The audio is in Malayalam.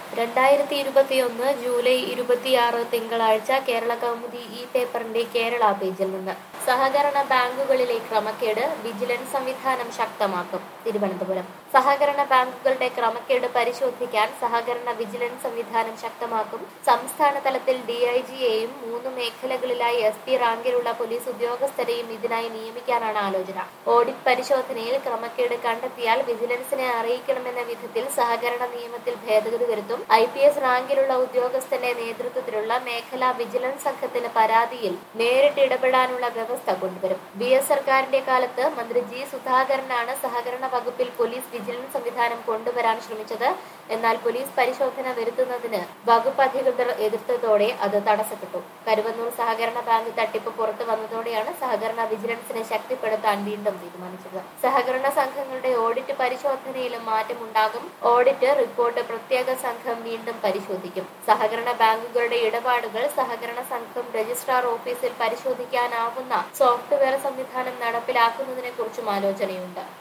രണ്ടായിരത്തി ഇരുപത്തിയൊന്ന് ജൂലൈ ഇരുപത്തിയാറ് തിങ്കളാഴ്ച കേരള കൗമുദി ഈ പേപ്പറിന്റെ കേരള പേജിൽ നിന്ന് സഹകരണ ബാങ്കുകളിലെ ക്രമക്കേട് വിജിലൻസ് സംവിധാനം ശക്തമാക്കും തിരുവനന്തപുരം സഹകരണ ബാങ്കുകളുടെ ക്രമക്കേട് പരിശോധിക്കാൻ സഹകരണ വിജിലൻസ് സംവിധാനം ശക്തമാക്കും സംസ്ഥാന തലത്തിൽ ഡിഐജിയെയും മൂന്ന് മേഖലകളിലായി എസ് പി റാങ്കിലുള്ള പോലീസ് ഉദ്യോഗസ്ഥരെയും ഇതിനായി നിയമിക്കാനാണ് ആലോചന ഓഡിറ്റ് പരിശോധനയിൽ ക്രമക്കേട് കണ്ടെത്തിയാൽ വിജിലൻസിനെ അറിയിക്കണമെന്ന വിധത്തിൽ സഹകരണ നിയമത്തിൽ ഭേദഗതി വരുത്തും ഐ പി എസ് റാങ്കിലുള്ള ഉദ്യോഗസ്ഥന്റെ നേതൃത്വത്തിലുള്ള മേഖലാ വിജിലൻസ് സംഘത്തിന് പരാതിയിൽ നേരിട്ട് ഇടപെടാനുള്ള വ്യവസ്ഥ കൊണ്ടുവരും ബി എസ് സർക്കാരിന്റെ കാലത്ത് മന്ത്രി ജി സുധാകരനാണ് സഹകരണ വകുപ്പിൽ പോലീസ് വിജിലൻസ് സംവിധാനം കൊണ്ടുവരാൻ ശ്രമിച്ചത് എന്നാൽ പോലീസ് പരിശോധന വരുത്തുന്നതിന് വകുപ്പ് അധികൃതർ എതിർത്തതോടെ അത് തടസ്സപ്പെട്ടു കരുവന്നൂർ സഹകരണ ബാങ്ക് തട്ടിപ്പ് പുറത്തു വന്നതോടെയാണ് സഹകരണ വിജിലൻസിനെ ശക്തിപ്പെടുത്താൻ വീണ്ടും തീരുമാനിച്ചത് സഹകരണ സംഘങ്ങളുടെ ഓഡിറ്റ് പരിശോധനയിലും മാറ്റമുണ്ടാകും ഓഡിറ്റ് റിപ്പോർട്ട് പ്രത്യേക സംഘം വീണ്ടും പരിശോധിക്കും സഹകരണ ബാങ്കുകളുടെ ഇടപാടുകൾ സഹകരണ സംഘം രജിസ്ട്രാർ ഓഫീസിൽ പരിശോധിക്കാനാവുന്ന സോഫ്റ്റ്വെയർ സംവിധാനം നടപ്പിലാക്കുന്നതിനെ കുറിച്ചും ആലോചനയുണ്ട്